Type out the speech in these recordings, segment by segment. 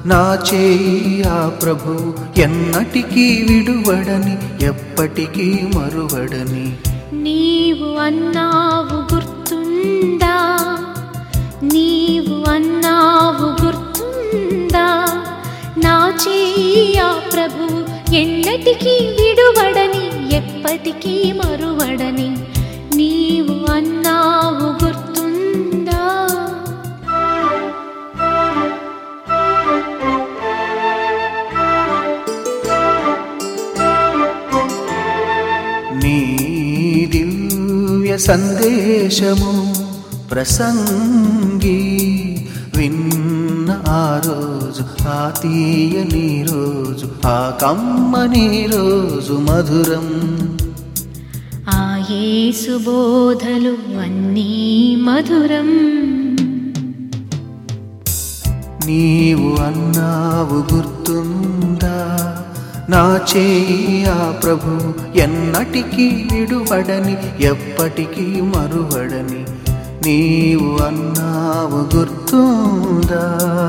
నా చేయి ఆ ప్రభు ఎన్నటికీ విడువడని ఎప్పటికీ మరువడని నీవు అన్నావు గుర్తుందా నీవు అన్నావు గుర్తుందా నా చేయ ప్రభు ఎన్నటికీ విడువడని ఎప్పటికీ మరువడని నీవు అన్నావు గుర్తుందా నీ దివ్య సందేశము ప్రసంగి విన్న ఆ రోజు ఆ తీయని రోజు ఆ కమ్మని రోజు మధురం ఆ యేసు బోధలు అన్నీ మధురం నీవు అన్నావు గుర్తుందా నా చేయి ఆ ప్రభు ఎన్నటికీ విడువడని ఎప్పటికీ మరువడని నీవు అన్నావు గుర్తుందా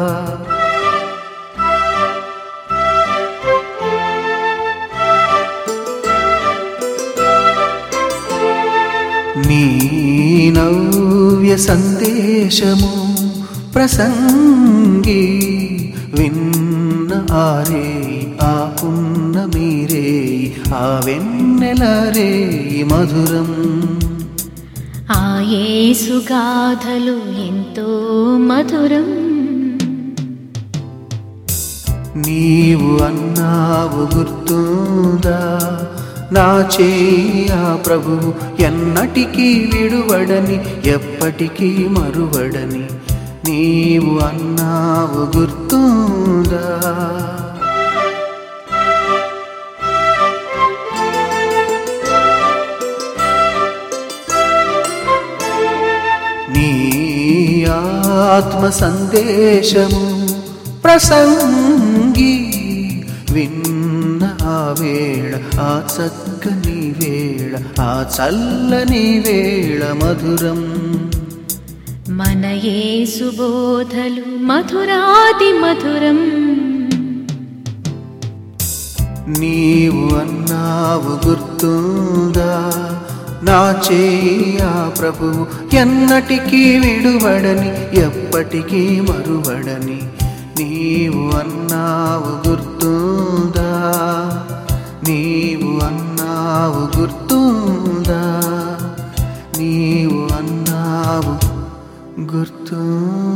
నీ నవ్య సందేశము ప్రసంగి విన్న ఆరే ఆ పున్న మీరే ఆ వెన్నెలరే మధురం ఆ యేసు గాథలు ఎంతో మధురం నీవు అన్నావు గుర్తుందా నా చేయ ప్రభు ఎన్నటికీ విడువడని ఎప్పటికీ మరువడని నీవు అన్నావు గుర్తుందా నీ ఆత్మ సందేశము ప్రసంగి విన్న ఆ వేళ ఆ చక్కని వేళ ఆ చల్లని వేళ మధురం మన యేసు బోధలు మధురాది మధురం నీవు అన్నావు గుర్తుందా నా చేయ ప్రభు ఎన్నటికీ విడువడని ఎప్పటికీ మరువడని నీవు అన్నావు గుర్తుందా నీవు అన్నావు గుర్తుందా నీవు అన్నావు గుర్తు